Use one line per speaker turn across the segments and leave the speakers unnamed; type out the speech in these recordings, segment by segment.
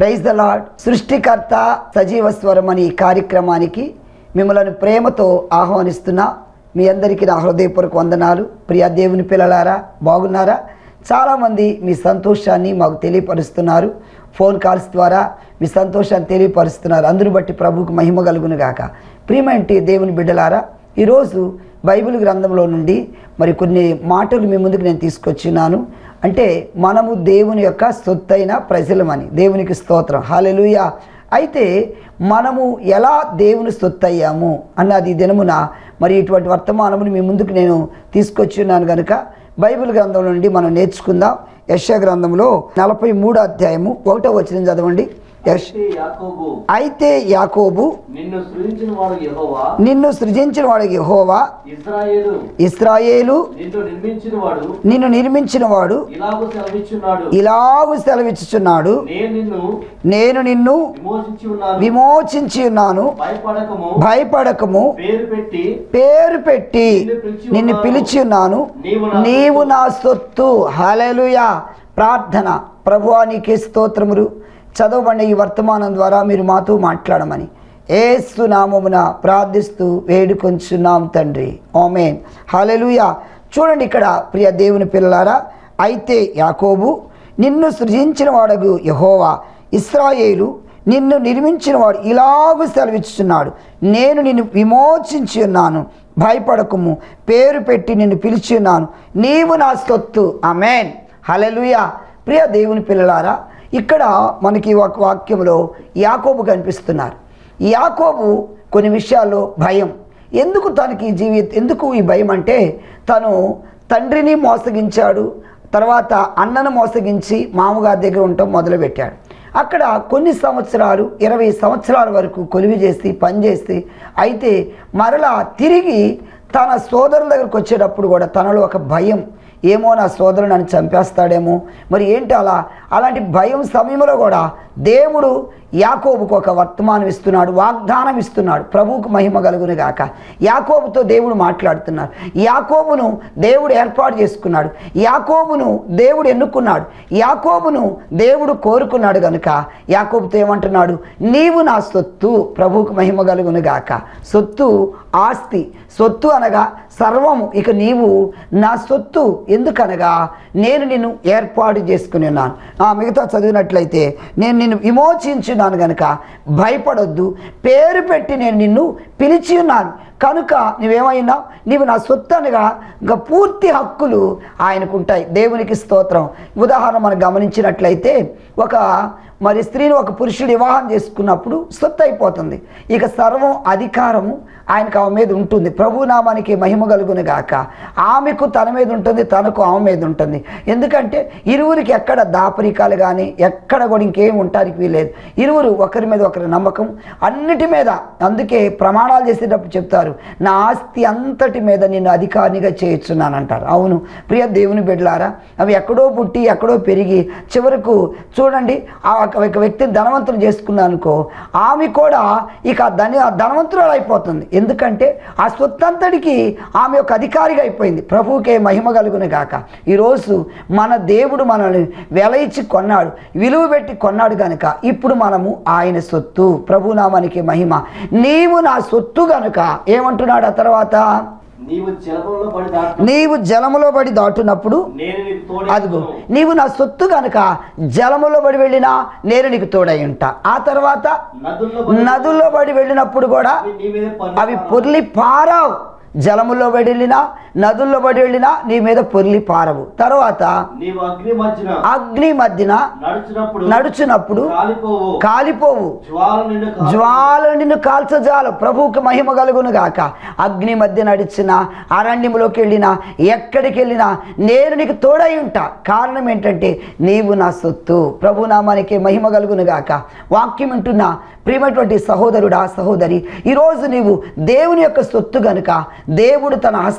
Praise the lord సృష్టికర్త సజీవ స్వరం అనే ఈ కార్యక్రమానికి మిమ్మల్ని ప్రేమతో ఆహ్వానిస్తున్నా మీ అందరికీ నా హృదయపూర్వక వందనాలు ప్రియ దేవుని పిల్లలారా బాగున్నారా చాలామంది మీ సంతోషాన్ని మాకు తెలియపరుస్తున్నారు ఫోన్ కాల్స్ ద్వారా మీ సంతోషాన్ని తెలియపరుస్తున్నారు అందును బట్టి ప్రభువుకు మహిమ కలుగును గాక ప్రియమంటి దేవుని బిడ్డలారా ఈరోజు బైబిల్ గ్రంథంలో నుండి మరి కొన్ని మాటలు మీ ముందుకు నేను తీసుకొచ్చినాను అంటే మనము దేవుని యొక్క సొత్తైన ప్రజలమని దేవునికి స్తోత్రం హాలెలుయ అయితే మనము ఎలా దేవుని సొత్తయ్యాము అన్నది ఈ దినమున మరి ఇటువంటి వర్తమానమును మీ ముందుకు నేను తీసుకొచ్చున్నాను కనుక బైబిల్ గ్రంథం నుండి మనం నేర్చుకుందాం యశ గ్రంథంలో నలభై మూడో అధ్యాయము ఒకటో వచ్చిన చదవండి యశ్
అయితే యాకోబు
అయితే యాకోబు
నిన్ను సృజించిన వాడు యెహోవా
నిన్ను సృజించిన వాడికి హోవా
ఇజ్రాయేలు
ఇస్రాయేలు
నిన్ను నిర్మించిన వాడు
నిన్ను నిర్మించిన వాడు
ఇలాగూ సెలవిచ్చున్నాడు
ఇలాగు సెలవిచ్చుచున్నాడు
నేను నిన్ను
నేను నిన్ను
విమోచించి ఉన్నాను
విమోచించి ఉన్నాను
భయపడకము
భయపడకము
పేరు పెట్టి
పేరు పెట్టి
నిన్ను పిలిచి
నిన్ను
ఉన్నాను.
పిలిచి ఉన్నాను
నీవు నా
నీవు నా సొత్తు హలెలుయా ప్రార్థన ప్రభువా నీకే స్తోత్రములు చదవబడిన ఈ వర్తమానం ద్వారా మీరు మాతో మాట్లాడమని ఏసు నామమున ప్రార్థిస్తూ వేడుకొంచున్నాం తండ్రి ఆమెన్ హలెలుయా చూడండి ఇక్కడ ప్రియ దేవుని పిల్లలారా అయితే యాకోబు నిన్ను సృజించిన వాడగు యహోవా ఇస్రాయేలు నిన్ను నిర్మించిన వాడు ఇలాగూ సెలవిచ్చుచున్నాడు నేను నిన్ను విమోచించి ఉన్నాను భయపడకము పేరు పెట్టి నిన్ను పిలిచి ఉన్నాను నీవు నా సొత్తు అమేన్ హలెలుయా ప్రియ దేవుని పిల్లలారా ఇక్కడ మనకి ఒక వాక్యంలో యాకోబు కనిపిస్తున్నారు యాకోబు కొన్ని విషయాల్లో భయం ఎందుకు తనకి జీవి ఎందుకు ఈ భయం అంటే తను తండ్రిని మోసగించాడు తర్వాత అన్నను మోసగించి మామగారి దగ్గర ఉండటం మొదలుపెట్టాడు అక్కడ కొన్ని సంవత్సరాలు ఇరవై సంవత్సరాల వరకు కొలివి చేసి పనిచేసి అయితే మరలా తిరిగి తన సోదరుల దగ్గరకు వచ్చేటప్పుడు కూడా తనలో ఒక భయం ఏమో నా సోదరుడు నన్ను చంపేస్తాడేమో మరి ఏంటి అలా అలాంటి భయం సమయంలో కూడా దేవుడు యాకోబుకు ఒక వర్తమానం ఇస్తున్నాడు వాగ్దానం ఇస్తున్నాడు ప్రభువుకు మహిమ కలుగును గాక యాకోబుతో దేవుడు మాట్లాడుతున్నాడు యాకోబును దేవుడు ఏర్పాటు చేసుకున్నాడు యాకోబును దేవుడు ఎన్నుకున్నాడు యాకోబును దేవుడు కోరుకున్నాడు కనుక యాకోబుతో ఏమంటున్నాడు నీవు నా సొత్తు ప్రభువుకు మహిమ కలుగును గాక సొత్తు ఆస్తి సొత్తు అనగా సర్వము ఇక నీవు నా సొత్తు ఎందుకనగా నేను నిన్ను ఏర్పాటు చేసుకుని ఉన్నాను ఆ మిగతా చదివినట్లయితే నేను నిన్ను విమోచించున్నాను కనుక భయపడొద్దు పేరు పెట్టి నేను నిన్ను పిలిచి ఉన్నాను కనుక నువ్వేమైనా నీవు నా సొత్తు అనగా ఇంకా పూర్తి హక్కులు ఆయనకు ఉంటాయి దేవునికి స్తోత్రం ఉదాహరణ మనం గమనించినట్లయితే ఒక మరి స్త్రీని ఒక పురుషుడు వివాహం చేసుకున్నప్పుడు సొత్తు అయిపోతుంది ఇక సర్వం అధికారము ఆయనకు ఆమె మీద ఉంటుంది ప్రభునామానికి మహిమ కలుగును గాక ఆమెకు తన మీద ఉంటుంది తనకు ఆమె మీద ఉంటుంది ఎందుకంటే ఇరువురికి ఎక్కడ దాపరికాలు కానీ ఎక్కడ కూడా ఇంకేం ఉండటానికి వీలేదు ఇరువురు ఒకరి మీద ఒకరి నమ్మకం అన్నిటి మీద అందుకే ప్రమాణాలు చేసేటప్పుడు చెప్తారు నా ఆస్తి అంతటి మీద నేను అధికారినిగా చేయించున్నానంటారు అవును ప్రియ దేవుని బిడ్డలారా అవి ఎక్కడో పుట్టి ఎక్కడో పెరిగి చివరకు చూడండి ఆ ఒక ఒక వ్యక్తిని ధనవంతులు చేసుకున్నాను అనుకో ఆమె కూడా ఇక ధని ధనవంతురాలు అయిపోతుంది ఎందుకంటే ఆ సొత్తంతటికి ఆమె ఒక అధికారిగా అయిపోయింది ప్రభువుకే మహిమ కలుగును గాక ఈరోజు మన దేవుడు మనల్ని వెల ఇచ్చి కొన్నాడు విలువ పెట్టి కొన్నాడు కనుక ఇప్పుడు మనము ఆయన సొత్తు ప్రభునామానికి మహిమ నీవు నా సొత్తు గనుక ఏమంటున్నాడు ఆ తర్వాత
నీవు జలములో పడి దాటి
నీవు జలములో పడి దాటునప్పుడు
నేను నీకు
అదిగో
తోడే
నీవు నా సొత్తు కనుక జలములో పడి వెళ్ళినా నేను నీకు తోడై ఉంటా ఆ తర్వాత
నదుల్లో పడి
నదుల్లో పడి వెళ్ళినప్పుడు కూడా
అవి నీ మీద పన్ను
అవి పొర్లి పారావు జలములో పడి వెళ్ళినా నదుల్లో పడి వెళ్ళినా నీ మీద పొర్లి పారవు తర్వాత
నీవు అగ్ని మధ్యన
అగ్ని మధ్యన
నడుచున్నప్పుడు
నడుచున్నప్పుడు
కాలిపోవు
కాలిపోవు
జ్వాల నిన్ను కాల్చు.
జ్వాల నిన్ను కాల్చజాలు ప్రభువుకి మహిమ కలుగును గాక అగ్ని మధ్య నడిచిన అరణ్యములోకి వెళ్ళినా ఎక్కడికి వెళ్ళినా నేను నీకు తోడై ఉంటా కారణం ఏంటంటే నీవు నా సొత్తు ప్రభునామానికి మహిమ కలుగును గాక వాక్యం వింటున్నా ప్రియమైనటువంటి సహోదరుడా సహోదరి ఈరోజు నీవు దేవుని యొక్క సొత్తు గనుక దేవుడు తన హస్తాల్లో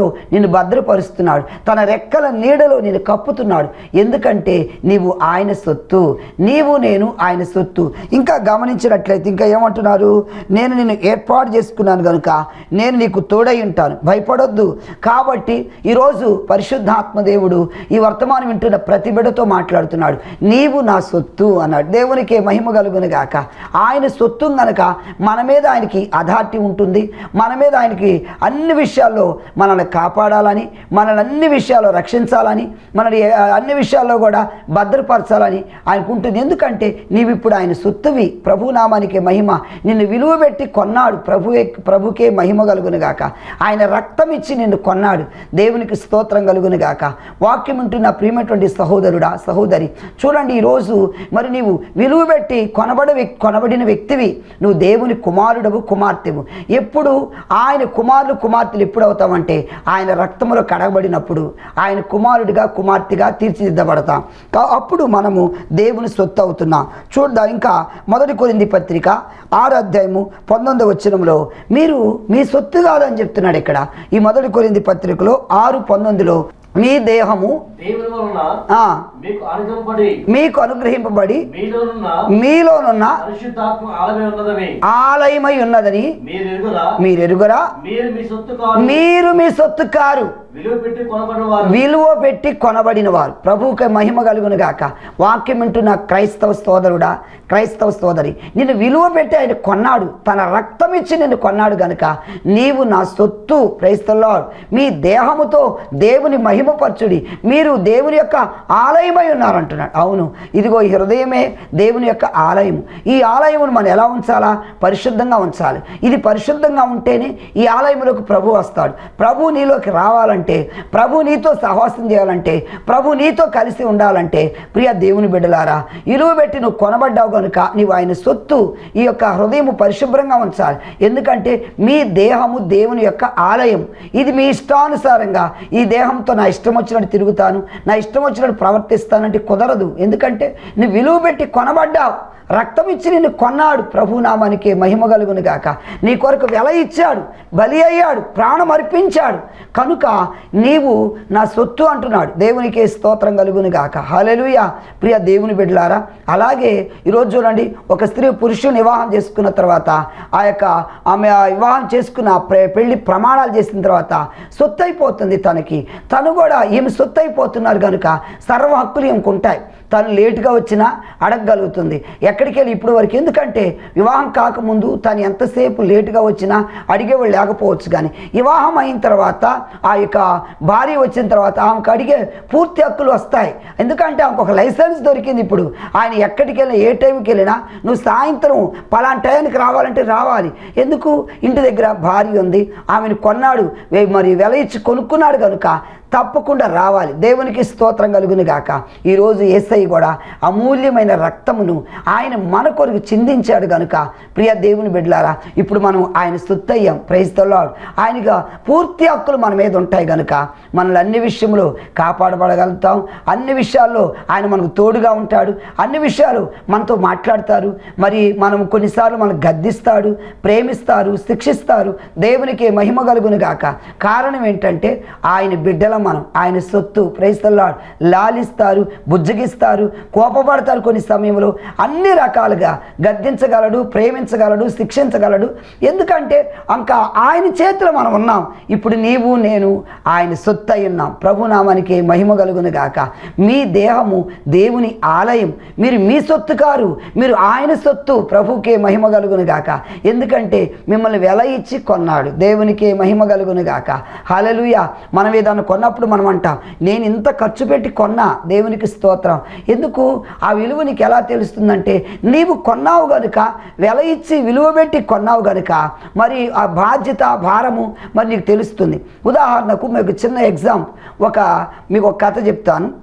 నిన్ను భద్రపరుస్తున్నాడు తన రెక్కల నీడలో నేను కప్పుతున్నాడు ఎందుకంటే నీవు ఆయన సొత్తు నీవు నేను ఆయన సొత్తు ఇంకా గమనించినట్లయితే ఇంకా ఏమంటున్నారు నేను నిన్ను ఏర్పాటు చేసుకున్నాను కనుక నేను నీకు తోడై ఉంటాను భయపడొద్దు కాబట్టి ఈరోజు పరిశుద్ధాత్మ దేవుడు ఈ వర్తమానం వింటున్న ప్రతి బిడ్డతో మాట్లాడుతున్నాడు నీవు నా సొత్తు అన్నాడు దేవునికి మహిమ కలుగును గాక ఆయన సొత్తు గనక మన మీద ఆయనకి అథారిటీ ఉంటుంది మన మీద ఆయనకి అన్ని విషయాల్లో మనల్ని కాపాడాలని మనల్ని అన్ని విషయాల్లో రక్షించాలని మనల్ని ఆ, అన్ని విషయాల్లో కూడా భద్రపరచాలని ఆయనకు ఉంటుంది ఎందుకంటే నీవు ఇప్పుడు ఆయన సొత్తువి ప్రభునామానికి మహిమ నిన్ను విలువ పెట్టి కొన్నాడు ప్రభువే ప్రభుకే మహిమ కలుగును గాక ఆయన రక్తం ఇచ్చి నిన్ను కొన్నాడు దేవునికి స్తోత్రం కలుగును గాక వాక్యం ఉంటున్న ప్రియమైనటువంటి సహోదరుడా సహోదరి చూడండి ఈరోజు మరి నీవు విలువ పెట్టి కొనబడ వ్యక్- కొనబడిన వ్యక్తివి నువ్వు దేవుని కుమారుడవు కుమార్తెవు ఎప్పుడు ఆయన కుమారులు కుమార్తెలు ఎప్పుడు అవుతామంటే ఆయన రక్తములో కడగబడినప్పుడు ఆయన కుమారుడిగా కుమార్తెగా తీర్చిదిద్దబడతాం కా- అప్పుడు మనము దేవుని సొత్తు అవుతున్నాం చూద్దాం ఇంకా మొదటి కొరింది పత్రిక ఆరు అధ్యాయము పంతొమ్మిది వచ్చినంలో మీరు మీ సొత్తు కాదని చెప్తున్నాడు ఇక్కడ ఈ మొదటి కొరింది పత్రికలో ఆరు పంతొమ్మిదిలో మీ దేహము
దేవుని వలన
ఆ,
మీకు అనుగంపడి
మీకు అనుగ్రహింపబడి
మీలోనున్న
మీలోనున్న
పరిశుద్ధాత్మ ఆలమే ఉన్నదని
ఆలయమై ఉన్నదని
మీరు ఎరుగురా
మీరు ఎరుగురా
మీరు మీ సొత్తు కాదు
మీరు మీ సొత్తు కారు
విలువ పెట్టి కొనబడిన వారు
విలువ పెట్టి కొనబడిన వారు ప్రభువుకి మహిమ కలుగును గాక వాక్యం వింటున్న క్రైస్తవ సోదరుడా క్రైస్తవ సోదరి నిన్ను విలువ పెట్టి ఆయన కొన్నాడు తన రక్తం ఇచ్చి నిన్ను కొన్నాడు గనుక నీవు నా సొత్తు క్రైస్తవులో మీ దేహముతో దేవుని మహిమపరచుడి మీరు దేవుని యొక్క ఆలయమై ఉన్నారు అంటున్నాడు అవును ఇదిగో ఈ హృదయమే దేవుని యొక్క ఆలయం ఈ ఆలయమును మనం ఎలా ఉంచాలా పరిశుద్ధంగా ఉంచాలి ఇది పరిశుద్ధంగా ఉంటేనే ఈ ఆలయంలోకి ప్రభు వస్తాడు ప్రభు నీలోకి రావాలంటే ప్రభు నీతో సహవాసం చేయాలంటే ప్రభు నీతో కలిసి ఉండాలంటే ప్రియ దేవుని బిడ్డలారా ఇలువ పెట్టి నువ్వు కొనబడ్డావు కనుక నీవు ఆయన సొత్తు ఈ యొక్క హృదయం పరిశుభ్రంగా ఉంచాలి ఎందుకంటే మీ దేహము దేవుని యొక్క ఆలయం ఇది మీ ఇష్టానుసారంగా ఈ దేహంతో నా ఇష్టం వచ్చినట్టు తిరుగుతాను నా ఇష్టం వచ్చినట్టు ప్రవర్తిస్తానంటే కుదరదు ఎందుకంటే నువ్వు విలువ పెట్టి కొనబడ్డావు రక్తం ఇచ్చి నిన్ను కొన్నాడు ప్రభునామానికి మహిమ కలుగును గాక నీ కొరకు వెల ఇచ్చాడు బలి అయ్యాడు ప్రాణం అర్పించాడు కనుక నీవు నా సొత్తు అంటున్నాడు దేవునికి స్తోత్రం కలుగును గాక హల్లెలూయా ప్రియ దేవుని బిడ్డలారా అలాగే ఈరోజు చూడండి ఒక స్త్రీ పురుషుని వివాహం చేసుకున్న తర్వాత ఆ యొక్క ఆమె ఆ వివాహం చేసుకున్న ప్ర- పెళ్లి ప్రమాణాలు చేసిన తర్వాత సొత్తు అయిపోతుంది తనకి తను కూడా ఈమె సొత్తు అయిపోతున్నారు కనుక సర్వ హక్కులు ఈమెకు ఉంటాయి తను లేటుగా వచ్చినా అడగగలుగుతుంది ఎక్కడికి వెళ్ళి ఇప్పుడు వరకు ఎందుకంటే వివాహం కాకముందు తను ఎంతసేపు లేటుగా వచ్చినా అడిగేవాళ్ళు లేకపోవచ్చు కానీ వివాహం అయిన తర్వాత ఆ యొక్క భార్య వచ్చిన తర్వాత ఆమెకు అడిగే పూర్తి హక్కులు వస్తాయి ఎందుకంటే ఆమెకు ఒక లైసెన్స్ దొరికింది ఇప్పుడు ఆయన ఎక్కడికి వెళ్ళినా ఏ టైంకి వెళ్ళినా నువ్వు సాయంత్రం పలానా టైంకి రావాలంటే రావాలి ఎందుకు ఇంటి దగ్గర భార్య ఉంది ఆమెను కొన్నాడు వే- మరి వెల ఇచ్చి కొనుక్కున్నాడు కనుక తప్పకుండా రావాలి దేవునికి స్తోత్రం కలుగును గాక ఈరోజు ఏసై కూడా అమూల్యమైన రక్తమును ఆయన మన కొరకు చిందించాడు కనుక ప్రియ దేవుని బిడ్డలారా ఇప్పుడు మనం ఆయన స్తుత్తయ్యాం ప్రైస్తలో ఆయనగా పూర్తి హక్కులు మన మీద ఉంటాయి కనుక మనల్ని అన్ని విషయంలో కాపాడబడగలుగుతాం అన్ని విషయాల్లో ఆయన మనకు తోడుగా ఉంటాడు అన్ని విషయాలు మనతో మాట్లాడతారు మరి మనం కొన్నిసార్లు మనకు గద్దిస్తాడు ప్రేమిస్తారు శిక్షిస్తారు దేవునికి మహిమ కలుగును గాక కారణం ఏంటంటే ఆయన బిడ్డల మనం ఆయన సొత్తు ప్రైస్తల్లాడు లాలిస్తారు బుజ్జగిస్తారు కోపపడతారు కొన్ని సమయంలో అన్ని రకాలుగా గద్దించగలడు ప్రేమించగలడు శిక్షించగలడు ఎందుకంటే ఇంకా ఆయన చేతిలో మనం ఉన్నాం ఇప్పుడు నీవు నేను ఆయన సొత్తు అయి ఉన్నాం ప్రభునామానికి మహిమ కలుగును గాక మీ దేహము దేవుని ఆలయం మీరు మీ సొత్తు కారు మీరు ఆయన సొత్తు ప్రభుకే మహిమ కలుగును గాక ఎందుకంటే మిమ్మల్ని వెల ఇచ్చి కొన్నాడు దేవునికి మహిమ కలుగును గాక హలలుయ మనం ఏదన్నా కొన్నప్పుడు మనం అంటాం నేను ఇంత ఖర్చు పెట్టి కొన్నా దేవునికి స్తోత్రం ఎందుకు ఆ విలువ నీకు ఎలా తెలుస్తుందంటే నీవు కొన్నావు గనుక వెల ఇచ్చి విలువ పెట్టి కొన్నావు గనుక మరి ఆ బాధ్యత భారము మరి నీకు తెలుస్తుంది ఉదాహరణకు మీకు చిన్న ఎగ్జామ్ ఒక మీకు ఒక కథ చెప్తాను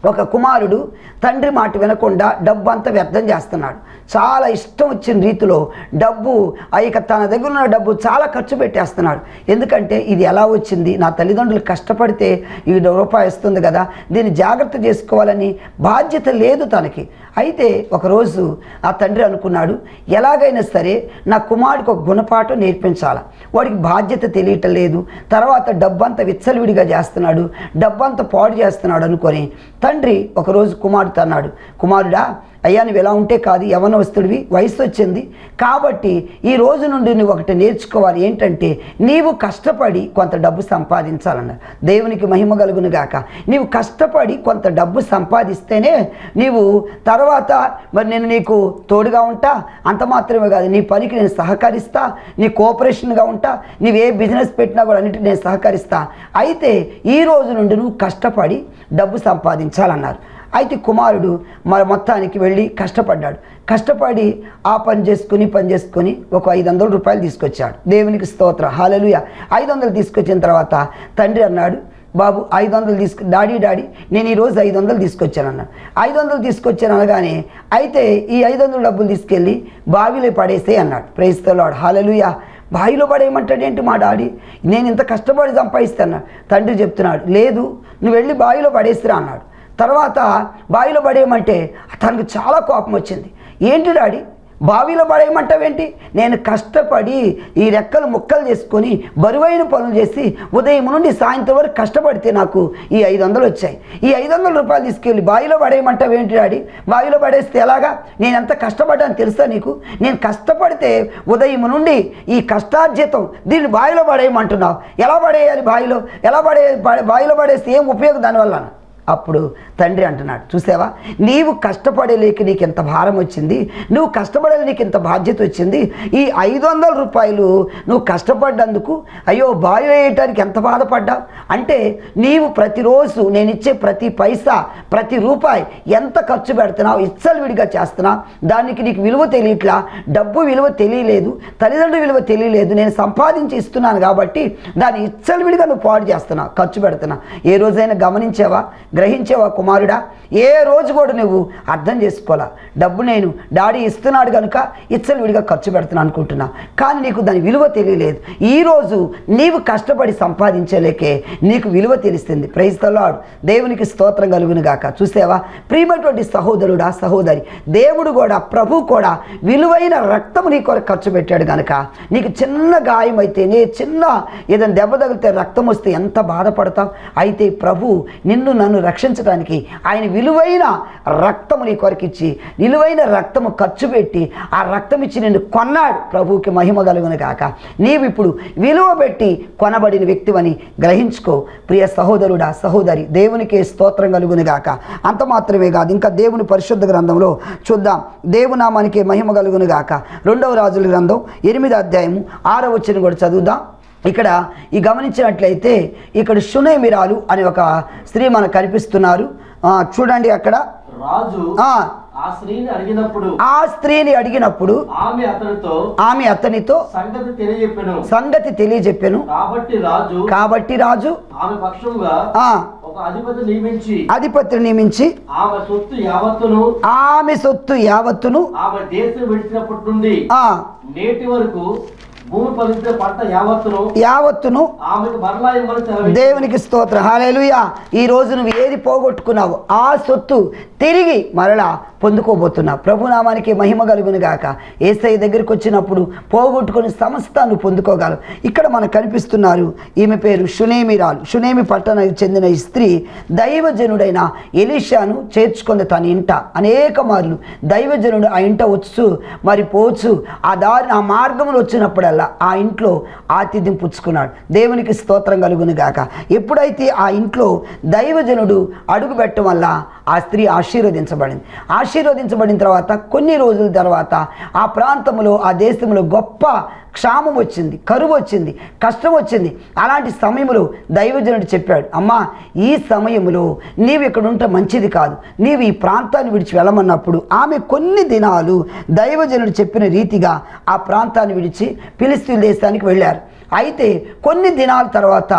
ఒక కుమారుడు తండ్రి మాట వినకుండా డబ్బు అంతా వ్యర్థం చేస్తున్నాడు చాలా ఇష్టం వచ్చిన రీతిలో డబ్బు ఆ ఇక తన దగ్గర ఉన్న డబ్బు చాలా ఖర్చు పెట్టేస్తున్నాడు ఎందుకంటే ఇది ఎలా వచ్చింది నా తల్లిదండ్రులు కష్టపడితే ఈ రూపాయి వస్తుంది కదా దీన్ని జాగ్రత్త చేసుకోవాలని బాధ్యత లేదు తనకి అయితే ఒకరోజు ఆ తండ్రి అనుకున్నాడు ఎలాగైనా సరే నా కుమారుడికి ఒక గుణపాఠం నేర్పించాల వాడికి బాధ్యత తెలియటం లేదు తర్వాత డబ్బంతా విచ్చలవిడిగా చేస్తున్నాడు డబ్బంతా పాడు చేస్తున్నాడు అనుకొని తండ్రి ఒకరోజు కుమారుడు అన్నాడు కుమారుడా అయ్యా నువ్వు ఎలా ఉంటే కాదు యవనవస్తుడివి వయసు వచ్చింది కాబట్టి ఈ రోజు నుండి నువ్వు ఒకటి నేర్చుకోవాలి ఏంటంటే నీవు కష్టపడి కొంత డబ్బు సంపాదించాలన్నారు దేవునికి మహిమ కలుగును గాక నీవు కష్టపడి కొంత డబ్బు సంపాదిస్తేనే నీవు తర్వాత మరి నేను నీకు తోడుగా ఉంటా అంత మాత్రమే కాదు నీ పనికి నేను సహకరిస్తా నీ కోఆపరేషన్గా ఉంటా నీవు ఏ బిజినెస్ పెట్టినా కూడా అన్నిటికీ నేను సహకరిస్తా అయితే ఈ రోజు నుండి నువ్వు కష్టపడి డబ్బు సంపాదించాలన్నారు అయితే కుమారుడు మరి మొత్తానికి వెళ్ళి కష్టపడ్డాడు కష్టపడి ఆ పని చేసుకుని పని చేసుకుని ఒక ఐదు వందల రూపాయలు తీసుకొచ్చాడు దేవునికి స్తోత్ర హాలలుయ ఐదు వందలు తీసుకొచ్చిన తర్వాత తండ్రి అన్నాడు బాబు ఐదు వందలు తీసుకు డాడీ డాడీ నేను ఈరోజు ఐదు వందలు తీసుకొచ్చాను అన్నాడు ఐదు వందలు తీసుకొచ్చాను అనగానే అయితే ఈ ఐదు వందల డబ్బులు తీసుకెళ్ళి బావిలో పడేసే అన్నాడు ప్రేస్తలాడు హాలలుయ బావిలో పడేయమంటాడు ఏంటి మా డాడీ నేను ఇంత కష్టపడి సంపాదిస్తాను తండ్రి చెప్తున్నాడు లేదు నువ్వు వెళ్ళి బావిలో పడేసిరా అన్నాడు తర్వాత బావిలో పడేయమంటే తనకు చాలా కోపం వచ్చింది ఏంటి డాడీ బావిలో పడేయమంటావేంటి నేను కష్టపడి ఈ రెక్కలు ముక్కలు చేసుకొని బరువైన పనులు చేసి ఉదయం నుండి సాయంత్రం వరకు కష్టపడితే నాకు ఈ ఐదు వందలు వచ్చాయి ఈ ఐదు వందల రూపాయలు తీసుకెళ్ళి బావిలో పడేయమంటావేంటి డాడీ బావిలో పడేస్తే ఎలాగా నేను ఎంత కష్టపడ్డాను తెలుసా నీకు నేను కష్టపడితే ఉదయం నుండి ఈ కష్టార్జితం దీన్ని బావిలో పడేయమంటున్నావు ఎలా పడేయాలి బావిలో ఎలా పడే బావిలో పడేస్తే ఏం ఉపయోగం దానివల్ల అప్పుడు తండ్రి అంటున్నాడు చూసావా నీవు కష్టపడలేక నీకు ఎంత భారం వచ్చింది నువ్వు కష్టపడలే నీకు ఇంత బాధ్యత వచ్చింది ఈ ఐదు వందల రూపాయలు నువ్వు కష్టపడ్డందుకు అయ్యో బావి వేయటానికి ఎంత బాధపడ్డావు అంటే నీవు ప్రతిరోజు నేను ఇచ్చే ప్రతి పైసా ప్రతి రూపాయి ఎంత ఖర్చు పెడుతున్నావు ఇచ్చలవిడిగా చేస్తున్నావు దానికి నీకు విలువ తెలియట్లా డబ్బు విలువ తెలియలేదు తల్లిదండ్రుల విలువ తెలియలేదు నేను సంపాదించి ఇస్తున్నాను కాబట్టి దాన్ని ఇచ్చలవిడిగా నువ్వు పాడు చేస్తున్నావు ఖర్చు పెడుతున్నావు ఏ రోజైనా గమనించావా గ్రహించావా కుమారుడా ఏ రోజు కూడా నువ్వు అర్థం చేసుకోవాలా డబ్బు నేను డాడీ ఇస్తున్నాడు కనుక ఇచ్చలవిడిగా ఖర్చు పెడుతున్నాను అనుకుంటున్నా కానీ నీకు దాని విలువ తెలియలేదు ఈరోజు నీవు కష్టపడి సంపాదించలేకే నీకు విలువ తెలుస్తుంది ప్రైస్తలాడు దేవునికి స్తోత్రం కలుగును గాక చూసావా ప్రియమైనటువంటి సహోదరుడా సహోదరి దేవుడు కూడా ప్రభు కూడా విలువైన రక్తము నీ కొరకు ఖర్చు పెట్టాడు కనుక నీకు చిన్న గాయం అయితేనే చిన్న ఏదైనా దెబ్బ తగిలితే రక్తం వస్తే ఎంత బాధపడతావు అయితే ప్రభు నిన్ను నన్ను రక్షించడానికి ఆయన విలువైన రక్తము నీ కొరకు ఇచ్చి విలువైన రక్తము ఖర్చు పెట్టి ఆ రక్తం ఇచ్చి నిన్ను కొన్నాడు ప్రభువుకి మహిమ కలుగును కాక నీవు ఇప్పుడు విలువ పెట్టి కొనబడిన వ్యక్తివని గ్రహించుకో ప్రియ సహోదరుడా సహోదరి దేవునికి స్తోత్రం కలుగును గాక అంత మాత్రమే కాదు ఇంకా దేవుని పరిశుద్ధ గ్రంథంలో చూద్దాం దేవునామానికి మహిమ కలుగును గాక రెండవ రాజుల గ్రంథం ఎనిమిది అధ్యాయము ఆరో వచ్చిన కూడా చదువుదాం ఇక్కడ ఈ గమనించినట్లయితే ఇక్కడ షునేమిరాలు అనే ఒక స్త్రీ మనకు కనిపిస్తున్నారు ఆ, చూడండి అక్కడ
రాజు
ఆ,
ఆ స్త్రీని అడిగినప్పుడు
ఆ స్త్రీని అడిగినప్పుడు
ఆమె అతనితో
ఆమె అతనితో
సంగతి తెలియజెప్పెను
సంగతి తెలియజెప్పెను
కాబట్టి రాజు
కాబట్టి రాజు
ఆమె పక్షంగా
ఆ
ఒక అధిపతి నియమించి
అధిపతిని నియమించి
ఆమె సొత్తు యావత్తును
ఆమె సొత్తు యావత్తును
ఆమె దేశం విడిచినప్పటి నుండి
ఆ
నేటి వరకు భూమి ఫలించే పంట యావత్తును
యావత్తును
ఆమెకు మరలా ఇవ్వమని సెలవు
దేవునికి స్తోత్ర హాలేలుయా ఈ రోజు నువ్వు ఏది పోగొట్టుకున్నావు ఆ సొత్తు తిరిగి మరలా పొందుకోబోతున్నావు ప్రభునామానికి మహిమ కలుగును గాక ఏసై దగ్గరికి వచ్చినప్పుడు పోగొట్టుకుని సమస్తాన్ని పొందుకోగలవు ఇక్కడ మనకు కనిపిస్తున్నారు ఈమె పేరు షునేమిరాలు షునేమి పట్టణానికి చెందిన ఈ స్త్రీ దైవజనుడైన ఎలీషాను చేర్చుకుంది తన ఇంట అనేక మార్లు దైవజనుడు ఆ ఇంట వచ్చు మరి పోవచ్చు ఆ దారి ఆ మార్గంలో వచ్చినప్పుడల్లా ఆ ఇంట్లో ఆతిథ్యం పుచ్చుకున్నాడు దేవునికి స్తోత్రం కలుగును గాక ఎప్పుడైతే ఆ ఇంట్లో దైవజనుడు అడుగు పెట్టడం వల్ల ఆ స్త్రీ ఆశీర్వదించబడింది ఆశీర్వదించబడిన తర్వాత కొన్ని రోజుల తర్వాత ఆ ప్రాంతంలో ఆ దేశంలో గొప్ప క్షామం వచ్చింది కరువు వచ్చింది కష్టం వచ్చింది అలాంటి సమయంలో దైవజనుడు చెప్పాడు అమ్మా ఈ సమయంలో నీవు ఇక్కడ ఉంటే మంచిది కాదు నీవు ఈ ప్రాంతాన్ని విడిచి వెళ్ళమన్నప్పుడు ఆమె కొన్ని దినాలు దైవజనుడు చెప్పిన రీతిగా ఆ ప్రాంతాన్ని విడిచి ఫిలిస్తీన్ దేశానికి వెళ్ళారు అయితే కొన్ని దినాల తర్వాత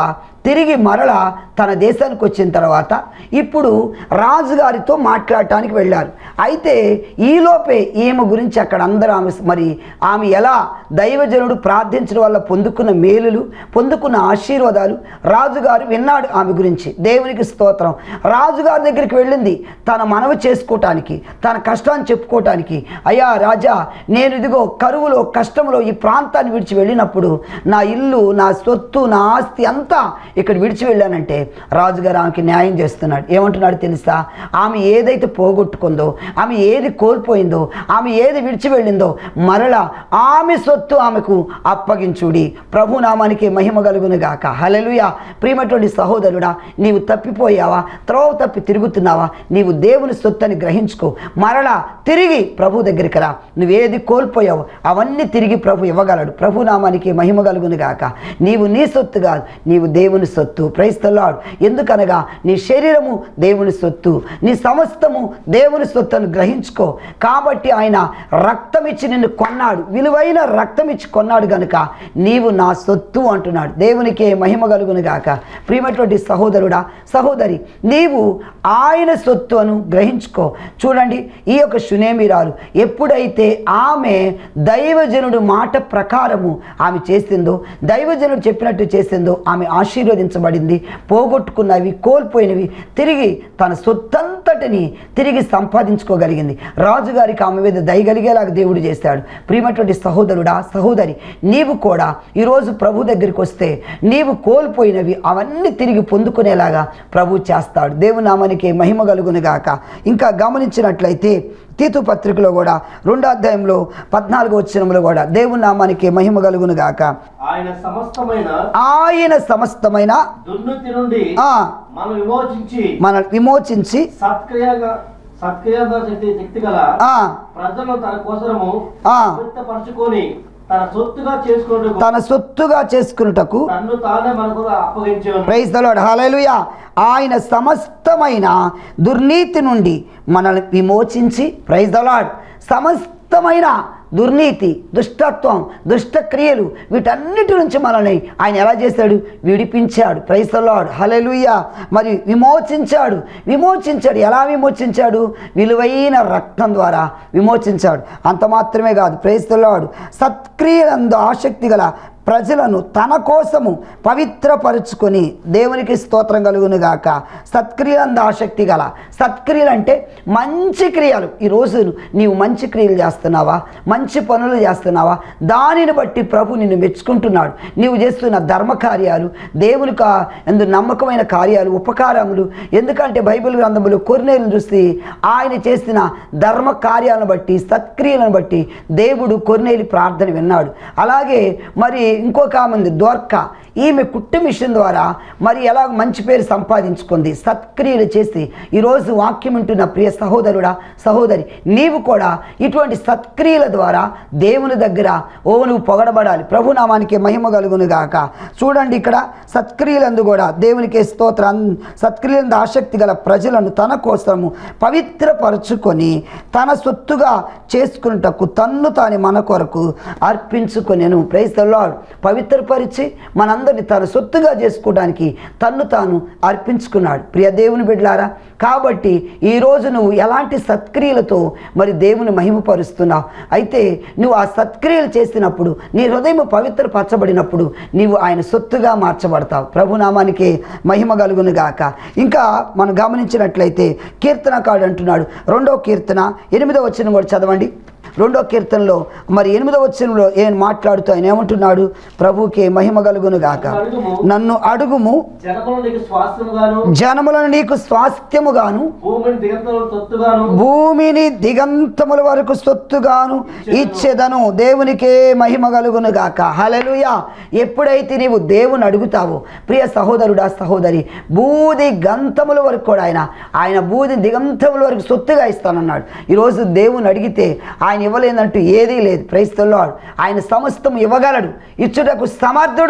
తిరిగి మరల తన దేశానికి వచ్చిన తర్వాత ఇప్పుడు రాజుగారితో మాట్లాడటానికి వెళ్ళారు అయితే ఈలోపే ఈమె గురించి అక్కడ అందరూ ఆమె మరి ఆమె ఎలా దైవజనుడు ప్రార్థించడం వల్ల పొందుకున్న మేలులు పొందుకున్న ఆశీర్వాదాలు రాజుగారు విన్నాడు ఆమె గురించి దేవునికి స్తోత్రం రాజుగారి దగ్గరికి వెళ్ళింది తన మనవి చేసుకోవటానికి తన కష్టాన్ని చెప్పుకోవటానికి అయ్యా రాజా నేను ఇదిగో కరువులో కష్టంలో ఈ ప్రాంతాన్ని విడిచి వెళ్ళినప్పుడు నా ఇల్లు నా సొత్తు నా ఆస్తి అంతా ఇక్కడ విడిచి వెళ్ళానంటే రాజుగారు ఆమెకి న్యాయం చేస్తున్నాడు ఏమంటున్నాడు తెలుసా ఆమె ఏదైతే పోగొట్టుకుందో ఆమె ఏది కోల్పోయిందో ఆమె ఏది విడిచి వెళ్ళిందో మరలా ఆమె సొత్తు ఆమెకు అప్పగించుడి ప్రభు నామానికి మహిమ కలుగును గాక హలలుయ ప్రియమైనటువంటి సహోదరుడా నీవు తప్పిపోయావా త్రోవ తప్పి తిరుగుతున్నావా నీవు దేవుని సొత్తు అని గ్రహించుకో మరలా తిరిగి ప్రభు దగ్గరికి రా నువ్వేది కోల్పోయావో అవన్నీ తిరిగి ప్రభు ఇవ్వగలడు ప్రభు నామానికి మహిమ కలుగును గాక నీవు నీ సొత్తు కాదు నీవు దేవుని సొత్తు ప్రైస్తలాడు ఎందుకనగా నీ శరీరము దేవుని సొత్తు నీ సమస్తము దేవుని సొత్తు అని గ్రహించుకో కాబట్టి ఆయన రక్తం ఇచ్చి నిన్ను కొన్నాడు విలువైన రక్తం ఇచ్చి కొన్నాడు గనుక నీవు నా సొత్తు అంటున్నాడు దేవునికే మహిమ కలుగును గాక ప్రియమైనటువంటి సహోదరుడా సహోదరి నీవు ఆయన సొత్తు అను గ్రహించుకో చూడండి ఈ యొక్క సునేమిరాలు ఎప్పుడైతే ఆమె దైవజనుడు మాట ప్రకారము ఆమె చేసిందో దైవజనుడు చెప్పినట్టు చేసిందో ఆమె ఆశీర్వదించబడింది పోగొట్టుకున్నవి కోల్పోయినవి తిరిగి తన సొత్తంతటిని తిరిగి సంపాదించుకోగలిగింది రాజుగారికి ఆమె మీద దయగలిగేలాగా దేవుడు చేశాడు ప్రియమైనటువంటి సహోదరుడా సహోదరి నీవు కూడా ఈరోజు ప్రభు దగ్గరికి వస్తే నీవు కోల్పోయినవి అవన్నీ తిరిగి పొందుకునేలాగా ప్రభు చేస్తాడు దేవుని నామానికి మహిమ కలుగునుగాక ఇంకా గమనించినట్లయితే తీతు పత్రికలో కూడా రెండో అధ్యాయంలో పద్నాలుగో వచ్చినంలో కూడా దేవుని నామానికి మహిమ కలుగునుగాక
ఆయన సమస్తమైన
ఆయన సమస్తమైన
దుర్నీతి నుండి
ఆ,
మనం విమోచించి
మన విమోచించి
సత్క్రియగా సత్క్రియగా శక్తి శక్తి గల
ఆ,
ప్రజలను తన కోసము
ఆ,
పవిత్రపరచుకొని తన సొత్తుగా చేసుకున్నట్టు
తన సొత్తుగా చేసుకున్నటకు
తన్ను తానే మనకు అప్పగించాను
ప్రైజ్ ద లార్డ్ హల్లెలూయా ఆయన సమస్తమైన దుర్నీతి నుండి మనల్ని విమోచించి ప్రైజ్ ద లార్డ్ సమస్తమైన దుర్నీతి దుష్టత్వం దుష్టక్రియలు వీటన్నిటి నుంచి మనల్ని ఆయన ఎలా చేశాడు విడిపించాడు ప్రైజ్ ద లార్డ్ హల్లెలూయా మరి విమోచించాడు విమోచించాడు ఎలా విమోచించాడు విలువైన రక్తం ద్వారా విమోచించాడు అంత మాత్రమే కాదు ప్రైజ్ ద లార్డ్ సత్క్రియలందు ఆసక్తి గల ప్రజలను తన కోసము పవిత్రపరుచుకొని దేవునికి స్తోత్రం కలుగును గాక సత్క్రియలందు ఆసక్తి గల సత్క్రియలు అంటే మంచి క్రియలు ఈరోజు నీవు మంచి క్రియలు చేస్తున్నావా మంచి పనులు చేస్తున్నావా దానిని బట్టి ప్రభు నిన్ను మెచ్చుకుంటున్నాడు నీవు చేస్తున్న ధర్మ కార్యాలు దేవునికి ఎందు నమ్మకమైన కార్యాలు ఉపకారములు ఎందుకంటే బైబిల్ గ్రంథములు కొరినేలను చూసి ఆయన చేసిన ధర్మ కార్యాలను బట్టి సత్క్రియలను బట్టి దేవుడు కొరినేలి ప్రార్థన విన్నాడు అలాగే మరి ఇంకొక ఆమె ఉంది ద్వార్క ఈమె కుట్టు మిషన్ ద్వారా మరి ఎలా మంచి పేరు సంపాదించుకుంది సత్క్రియలు చేసి ఈరోజు వాక్యం ఉంటున్న ప్రియ సహోదరుడా సహోదరి నీవు కూడా ఇటువంటి సత్క్రియల ద్వారా దేవుని దగ్గర ఓ నువ్వు పొగడబడాలి ప్రభునామానికి మహిమ కలుగును గాక చూడండి ఇక్కడ సత్క్రియలందు కూడా దేవునికి స్తోత్రం సత్క్రియలందు ఆసక్తి గల ప్రజలను తన కోసము పవిత్రపరచుకొని తన సొత్తుగా చేసుకున్నటకు తన్ను తాని మన కొరకు అర్పించుకొనెను ప్రైజ్ ద లార్డ్ పవిత్రపరిచి మనందరిని తన సొత్తుగా చేసుకోవడానికి తన్ను తాను అర్పించుకున్నాడు ప్రియ దేవుని బిడ్డలారా కాబట్టి ఈరోజు నువ్వు ఎలాంటి సత్క్రియలతో మరి దేవుని మహిమపరుస్తున్నావు అయితే నువ్వు ఆ సత్క్రియలు చేసినప్పుడు నీ హృదయం పవిత్రపరచబడినప్పుడు నీవు ఆయన సొత్తుగా మార్చబడతావు ప్రభునామానికి మహిమ కలుగును గాక ఇంకా మనం గమనించినట్లయితే కీర్తనకాడు అంటున్నాడు రెండో కీర్తన ఎనిమిదో వచ్చిన కూడా చదవండి రెండో కీర్తనలో మరి ఎనిమిదో వచనంలో ఏం మాట్లాడుతూ ఆయన ఏమంటున్నాడు ప్రభుకే మహిమ కలుగును గాక నన్ను అడుగుము
జనములు నీకు స్వాస్థ్యముగాను
జనములను నీకు స్వాస్థ్యముగాను
భూమిని దిగంతలు తొత్తుగాను
భూమిని దిగంతముల వరకు సొత్తుగాను ఇచ్చేదను దేవునికే మహిమ కలుగును గాక హల్లెలూయా ఎప్పుడైతే నీవు దేవుని అడుగుతావో ప్రియ సహోదరుడా సహోదరి బూది గంతముల వరకు కూడా ఆయన ఆయన బూది దిగంతముల వరకు సొత్తుగా ఇస్తానన్నాడు ఈరోజు దేవుని అడిగితే ఆయన ఇవ్వలేదంటూ ఏదీ లేదు ప్రైస్తలాడు ఆయన సమస్తం ఇవ్వగలడు ఇచ్చుటకు సమర్థుడు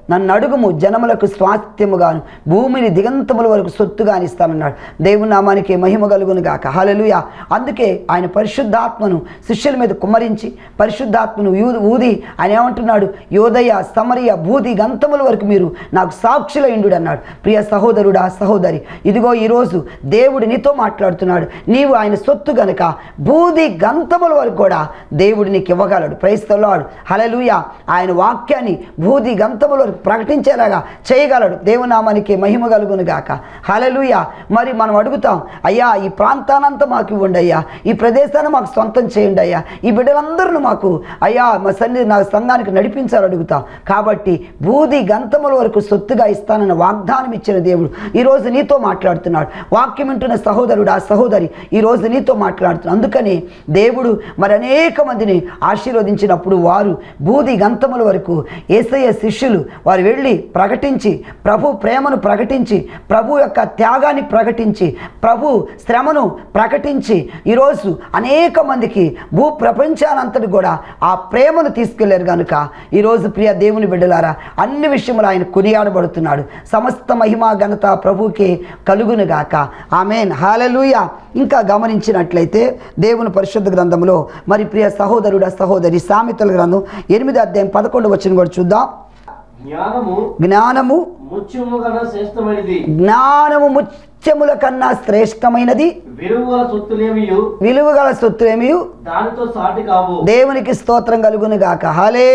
నన్ను అడుగుము జనములకు స్వాస్థ్యముగాను భూమిని దిగంతముల వరకు సొత్తుగాని ఇస్తానన్నాడు దేవుని నామానికి మహిమ కలుగును గాక హల్లెలూయా అందుకే ఆయన పరిశుద్ధాత్మను శిష్యుల మీద కుమ్మరించి పరిశుద్ధాత్మను ఊది ఊది ఆయన ఏమంటున్నాడు యోదయ సమరయ భూది గంతముల వరకు మీరు నాకు సాక్షుల ఇండు అన్నాడు ప్రియ సహోదరుడా సహోదరి ఇదిగో ఈరోజు దేవుడు నీతో మాట్లాడుతున్నాడు నీవు ఆయన సొత్తు గనుక భూది గంతముల వరకు కూడా దేవుడు నీకు ఇవ్వగలడు ప్రైస్తలాడు హలలుయ ఆయన వాక్యాన్ని భూది గంతముల వరకు ప్రకటించేలాగా చేయగలడు దేవునామానికి మహిమ కలుగును గాక హలలుయ మరి మనం అడుగుతాం అయ్యా ఈ ప్రాంతానంతా మాకు ఇవ్వండి అయ్యా ఈ ప్రదేశాన్ని మాకు సొంతం చేయండి అయ్యా ఈ బిడ్డలందరూ మాకు అయ్యా మా సన్ని నా సంఘానికి నడిపించాలి అడుగుతాం కాబట్టి భూది గంతముల వరకు సొత్తుగా ఇస్తానన్న వాగ్దానం ఇచ్చిన దేవుడు ఈరోజు నీతో మాట్లాడుతున్నాడు వాక్యం వింటున్న సహోదరుడు ఆ సహోదరి ఈరోజు నీతో మాట్లాడుతున్నాడు అందుకని దేవుడు మరి అనేక మందిని ఆశీర్వదించినప్పుడు వారు బూది గంతముల వరకు ఏసయ్య శిష్యులు వారు వెళ్ళి ప్రకటించి ప్రభు ప్రేమను ప్రకటించి ప్రభు యొక్క త్యాగాన్ని ప్రకటించి ప్రభు శ్రమను ప్రకటించి ఈరోజు అనేక మందికి భూ ప్రపంచానంతటి కూడా ఆ ప్రేమను తీసుకెళ్లారు కనుక ఈరోజు ప్రియ దేవుని బిడ్డలారా అన్ని విషయములు ఆయన కొనియాడబడుతున్నాడు సమస్త మహిమా ఘనత ప్రభుకే కలుగును గాక ఆమెన్ హాలలుయ ఇంకా గమనించినట్లయితే దేవుని పరిశుద్ధ గ్రంథంలో మరి ప్రియ సహోదరుడ సహోదరి సామెతల గ్రంథం ఎనిమిది అధ్యాయం పదకొండు వచ్చిన కూడా చూద్దాం
జ్ఞానము
జ్ఞానము
ముత్యము కన్నా శ్రేష్టమైనది
జ్ఞానము ముత్యముల కన్నా శ్రేష్టమైనది
విలువ గల సొత్తులేమియు
విలువగల సొత్తులేమి
దానితో సాటి కావు
దేవునికి స్తోత్రం కలుగును గాక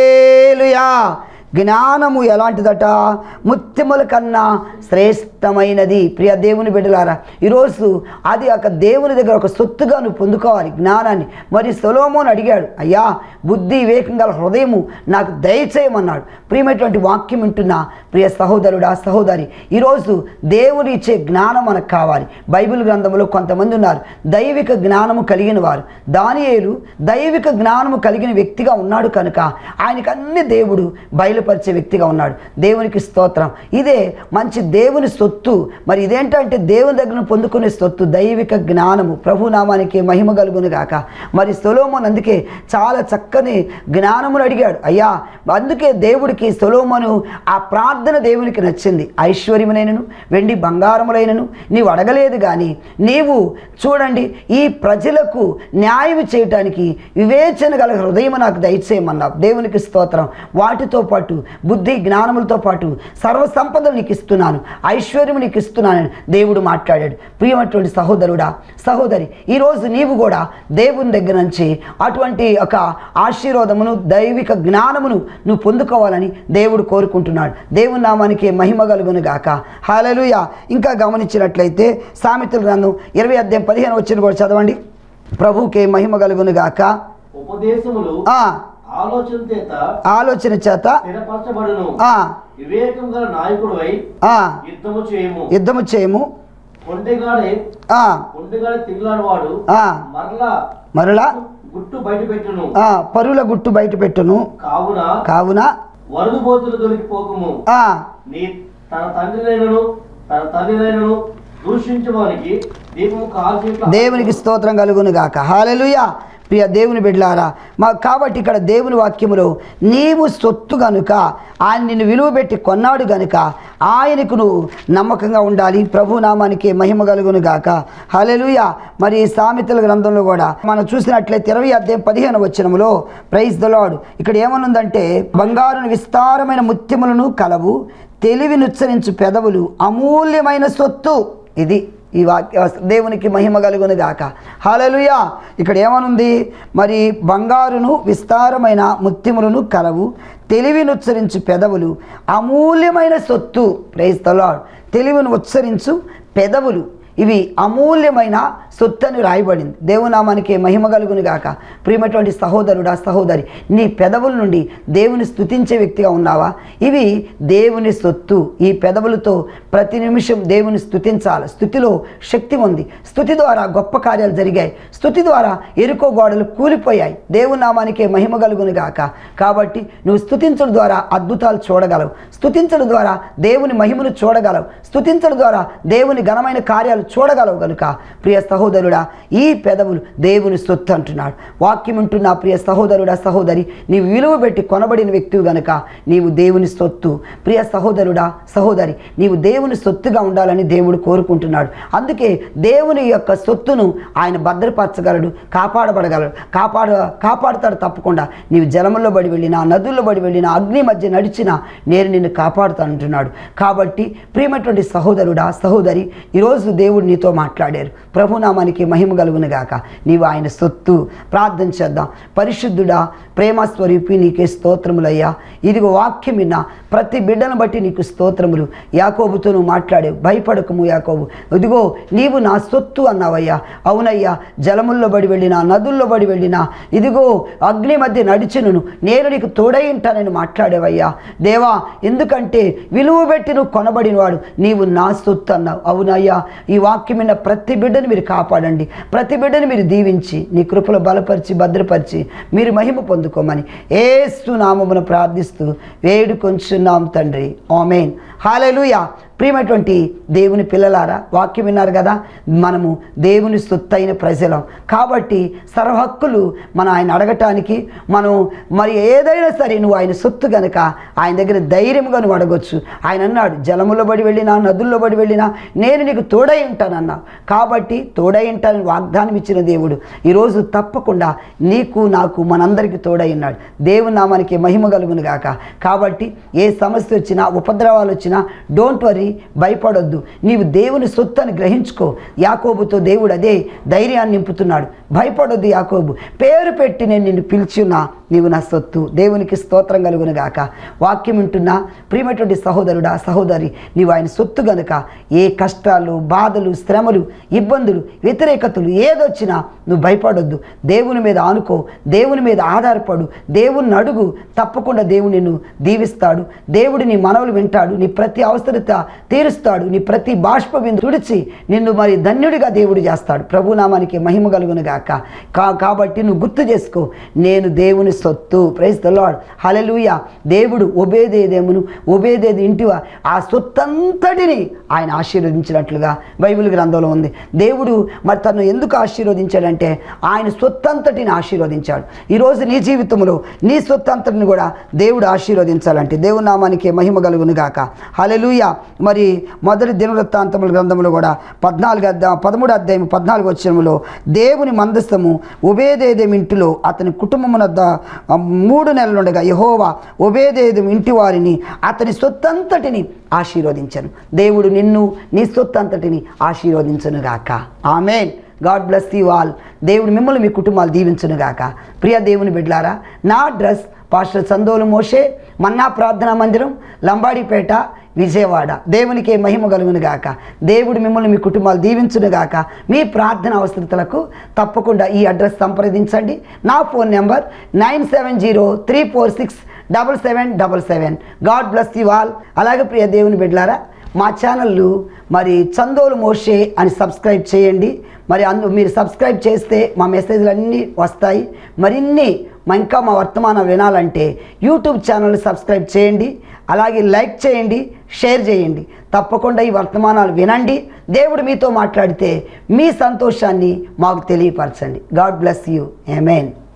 హలేలుయా జ్ఞానము ఎలాంటిదట ముత్యముల కన్నా శ్రేష్టమైనది ప్రియ దేవుని బిడ్డలారా ఈరోజు అది ఒక దేవుని దగ్గర ఒక సొత్తుగా నువ్వు పొందుకోవాలి జ్ఞానాన్ని మరి సొలోమోని అడిగాడు అయ్యా బుద్ధి వివేకం గల హృదయము నాకు దయచేయమన్నాడు ప్రియమైనటువంటి వాక్యం వింటున్న ప్రియ సహోదరుడా సహోదరి ఈరోజు దేవుని ఇచ్చే జ్ఞానం మనకు కావాలి బైబిల్ గ్రంథంలో కొంతమంది ఉన్నారు దైవిక జ్ఞానము కలిగిన వారు దానియేలు దైవిక జ్ఞానము కలిగిన వ్యక్తిగా ఉన్నాడు కనుక ఆయనకు అన్ని దేవుడు బయలుపరిచే వ్యక్తిగా ఉన్నాడు దేవునికి స్తోత్రం ఇదే మంచి దేవుని సొత్తు మరి ఇదేంటంటే దేవుని దగ్గర నుంచి పొందుకునే సొత్తు దైవిక జ్ఞానము ప్రభునామానికి మహిమ కలుగును గాక మరి సొలోమోన్ అందుకే చాలా చక్కని జ్ఞానమును అడిగాడు అయ్యా అందుకే దేవుడికి సొలోమోను ఆ ప్రార్థన దేవునికి నచ్చింది ఐశ్వర్యమునైనను వెండి బంగారములైనను నీవు అడగలేదు కానీ నీవు చూడండి ఈ ప్రజలకు న్యాయం చేయటానికి వివేచన గల హృదయం నాకు దయచేయమన్నావు దేవునికి స్తోత్రం వాటితో పాటు బుద్ధి జ్ఞానములతో పాటు సర్వ సంపదలు నీకు ఇస్తున్నాను ఐశ్వర్యం నీకు ఇస్తున్నానని దేవుడు మాట్లాడాడు ప్రియమైనటువంటి సహోదరుడా సహోదరి ఈరోజు నీవు కూడా దేవుని దగ్గర నుంచి అటువంటి ఒక ఆశీర్వాదమును దైవిక జ్ఞానమును నువ్వు పొందుకోవాలని దేవుడు కోరుకుంటున్నాడు దేవుని నామానికి మహిమ కలుగును గాక హాలలుయ ఇంకా గమనించినట్లయితే సామెతల గ్రంథం ఇరవై అధ్యాయం పదిహేను వచ్చిన కూడా చదవండి ప్రభుకే మహిమ కలుగును గాక
ఉపదేశములు
ఆ,
ఆలోచన చేత
ఆలోచన చేత
స్థిరపరచబడును
ఆ,
వివేకం గల నాయకుడువై
ఆ,
యుద్ధము చేయము
యుద్ధము చేయము
ఒంటెగాడే
ఆ,
ఒంటెగాడే తిరుగులాడువాడు
ఆ,
మరలా
మరలా
గుట్టు బయట పెట్టును
ఆ, పరుల గుట్టు బయట పెట్టును
కావున
కావున
వరదుబోతులు దొరికిపోకము
ఆ,
నీ తన తండ్రినైనను తన తల్లినైనను దూషించడానికి దీపము కాల్చి
దేవునికి స్తోత్రం కలుగును గాక హాలెలుయా ప్రియ దేవుని బిడ్డలారా మా కాబట్టి ఇక్కడ దేవుని వాక్యములో నీవు సొత్తు గనుక ఆయన నిన్ను విలువ పెట్టి కొన్నాడు గనుక ఆయనకు నువ్వు నమ్మకంగా ఉండాలి ప్రభు నామానికి మహిమ కలుగును గాక హలెలుయ మరి ఈ సామెతల గ్రంథంలో కూడా మనం చూసినట్లయితే ఇరవై అధ్యాయం పదిహేను వచ్చినములో ప్రైజ్ దలాడు ఇక్కడ ఏమనుందంటే బంగారును విస్తారమైన ముత్యములను కలవు తెలివినుచ్చరించు పెదవులు అమూల్యమైన సొత్తు ఇది ఈ వాక్య దేవునికి మహిమ కలుగును గాక హలలుయా ఇక్కడ ఏమనుంది మరి బంగారును విస్తారమైన ముత్యములను కలవు తెలివిని ఉచ్చరించు పెదవులు అమూల్యమైన సొత్తు ప్రేస్తలాడు తెలివిని ఉచ్చరించు పెదవులు ఇవి అమూల్యమైన సొత్తని రాయబడింది దేవునామానికి మహిమ కలుగును గాక ప్రియమైనటువంటి సహోదరుడా సహోదరి నీ పెదవుల నుండి దేవుని స్తుతించే వ్యక్తిగా ఉన్నావా ఇవి దేవుని సొత్తు ఈ పెదవులతో ప్రతి నిమిషం దేవుని స్తుతించాలి స్థుతిలో శక్తి ఉంది స్థుతి ద్వారా గొప్ప కార్యాలు జరిగాయి స్థుతి ద్వారా ఎరుకో గోడలు కూలిపోయాయి దేవుని నామానికి మహిమ కలుగును గాక కాబట్టి నువ్వు స్థుతించడం ద్వారా అద్భుతాలు చూడగలవు స్థుతించడం ద్వారా దేవుని మహిమను చూడగలవు స్థుతించడం ద్వారా దేవుని ఘనమైన కార్యాలు చూడగలవు గనుక ప్రియ సహోదరుడా ఈ పెదవులు దేవుని సొత్తు అంటున్నాడు వాక్యం ఉంటున్న ప్రియ సహోదరుడా సహోదరి నీవు విలువ పెట్టి కొనబడిన వ్యక్తివి గనుక నీవు దేవుని సొత్తు ప్రియ సహోదరుడా సహోదరి నీవు దేవుని సొత్తుగా ఉండాలని దేవుడు కోరుకుంటున్నాడు అందుకే దేవుని యొక్క సొత్తును ఆయన భద్రపరచగలడు కాపాడబడగలడు కాపాడ కాపాడుతాడు తప్పకుండా నీవు జలముల్లో బడి వెళ్ళినా నదుల్లో బడి వెళ్ళినా అగ్ని మధ్య నడిచినా నేను నిన్ను కాపాడుతానంటున్నాడు కాబట్టి ప్రియమైనటువంటి సహోదరుడా సహోదరి ఈరోజు దేవుడు నీతో మాట్లాడారు ప్రభునామానికి మహిమ కలుగును గాక నీవు ఆయన సొత్తు ప్రార్థన చేద్దాం పరిశుద్ధుడా ప్రేమ స్వరూపి నీకే స్తోత్రములయ్యా ఇదిగో వాక్యం విన్నా ప్రతి బిడ్డను బట్టి నీకు స్తోత్రములు యాకోబుతో నువ్వు మాట్లాడావు భయపడకము యాకోబు ఇదిగో నీవు నా సొత్తు అన్నావయ్యా అవునయ్యా జలముల్లో బడి వెళ్ళినా నదుల్లో బడి వెళ్ళినా ఇదిగో అగ్ని మధ్య నడిచినును నేను నీకు తోడై ఉంటానని మాట్లాడేవయ్యా దేవా ఎందుకంటే విలువ పెట్టి నువ్వు కొనబడినవాడు నీవు నా సొత్తు అన్నావు అవునయ్యా ఈ వాక్యం విన్న ప్రతి బిడ్డని మీరు కాపాడండి ప్రతి బిడ్డని మీరు దీవించి నీ కృపలో బలపరిచి భద్రపరిచి మీరు మహిమ పొందుకోమని ఏస్తు నామమును ప్రార్థిస్తూ వేడుకొంచున్నాం తండ్రి ఆమెన్ హాలెలుయా ప్రియమైనటువంటి దేవుని పిల్లలారా వాక్యం విన్నారు కదా మనము దేవుని సొత్తైన ప్రజలం కాబట్టి సర్వహక్కులు మనం ఆయన అడగటానికి మనం మరి ఏదైనా సరే నువ్వు ఆయన సొత్తు గనక ఆయన దగ్గర ధైర్యంగా నువ్వు అడగొచ్చు ఆయన అన్నాడు జలములో బడి వెళ్ళినా నదుల్లో బడి వెళ్ళినా నేను నీకు తోడై ఉంటానన్నా కాబట్టి తోడై ఉంటానని వాగ్దానం ఇచ్చిన దేవుడు ఈరోజు తప్పకుండా నీకు నాకు మనందరికీ తోడై ఉన్నాడు దేవుని నామానికి మహిమ కలుగును గాక కాబట్టి ఏ సమస్య వచ్చినా ఉపద్రవాలు వచ్చినా డోంట్ వరీ భయపడొద్దు నీవు దేవుని సొత్తు అని గ్రహించుకో యాకోబుతో దేవుడు అదే ధైర్యాన్ని నింపుతున్నాడు భయపడొద్దు యాకోబు పేరు పెట్టి నేను నిన్ను పిలిచున్నా నీవు నా సొత్తు దేవునికి స్తోత్రం కలుగును గాక వాక్యం వింటున్నా ప్రియమైనటువంటి సహోదరుడా సహోదరి నీవు ఆయన సొత్తు గనుక ఏ కష్టాలు బాధలు శ్రమలు ఇబ్బందులు వ్యతిరేకతలు ఏదొచ్చినా నువ్వు భయపడొద్దు దేవుని మీద ఆనుకో దేవుని మీద ఆధారపడు దేవుని అడుగు తప్పకుండా దేవుడు నిన్ను దీవిస్తాడు దేవుడు నీ మనవులు వింటాడు నీ ప్రతి అవసరత తీరుస్తాడు నీ ప్రతి బాష్ప బిందు తుడిచి నిన్ను మరి ధన్యుడిగా దేవుడు చేస్తాడు ప్రభునామానికి మహిమ కలుగును గాక కా కాబట్టి నువ్వు గుర్తు చేసుకో నేను దేవుని సొత్తు ప్రైజ్ ద లార్డ్ హలెలూయ దేవుడు ఒబేదేదేమును ఒబేదేది ఇంటివా ఆ సొత్తంతటిని ఆయన ఆశీర్వదించినట్లుగా బైబిల్ గ్రంథంలో ఉంది దేవుడు మరి తను ఎందుకు ఆశీర్వదించాడంటే ఆయన సొత్తంతటిని ఆశీర్వదించాడు ఈరోజు నీ జీవితంలో నీ సొత్తంతటిని కూడా దేవుడు ఆశీర్వదించాలంటే దేవుని నామానికి మహిమ కలుగును గాక హలెలూయ మరి మొదటి దినవృత్తాంతముల గ్రంథంలో కూడా పద్నాలుగు అధ్యా పదమూడు అధ్యాయం పద్నాలుగు వచ్చినములో దేవుని మందస్థము ఉబేదేదం ఇంటిలో అతని కుటుంబమునద్ద ఆ, మూడు నెలలుండగా యహోవా ఉబేదేదం ఇంటి వారిని అతని సొత్తంతటిని ఆశీర్వదించను దేవుడు నిన్ను నీ సొత్తంతటిని ఆశీర్వదించను గాక amen god bless you all దేవుడు మిమ్మల్ని మీ కుటుంబాలు దీవించును గాక ప్రియ దేవుని బిడ్లారా నా అడ్రస్ పాస్టర్ సందోలు మోషే మన్నా ప్రార్థనా మందిరం లంబాడిపేట విజయవాడ దేవునికి మహిమ కలుగును గాక దేవుడు మిమ్మల్ని మీ కుటుంబాలు దీవించును గాక మీ ప్రార్థన అవసరతలకు తప్పకుండా ఈ అడ్రస్ సంప్రదించండి నా phone number nine seven zero three four six double seven double seven god bless you all అలాగే ప్రియ దేవుని బిడ్లారా మా ఛానళ్ళు మరి చందోలు మోషే అని సబ్స్క్రైబ్ చేయండి మరి అందు మీరు సబ్స్క్రైబ్ చేస్తే మా మెసేజ్లు అన్నీ వస్తాయి మరిన్ని మా ఇంకా మా వర్తమానం వినాలంటే యూట్యూబ్ ఛానల్ సబ్స్క్రైబ్ చేయండి అలాగే లైక్ చేయండి షేర్ చేయండి తప్పకుండా ఈ వర్తమానాలు వినండి దేవుడు మీతో మాట్లాడితే మీ సంతోషాన్ని మాకు తెలియపరచండి గాడ్ బ్లెస్ యూ ఏమేన్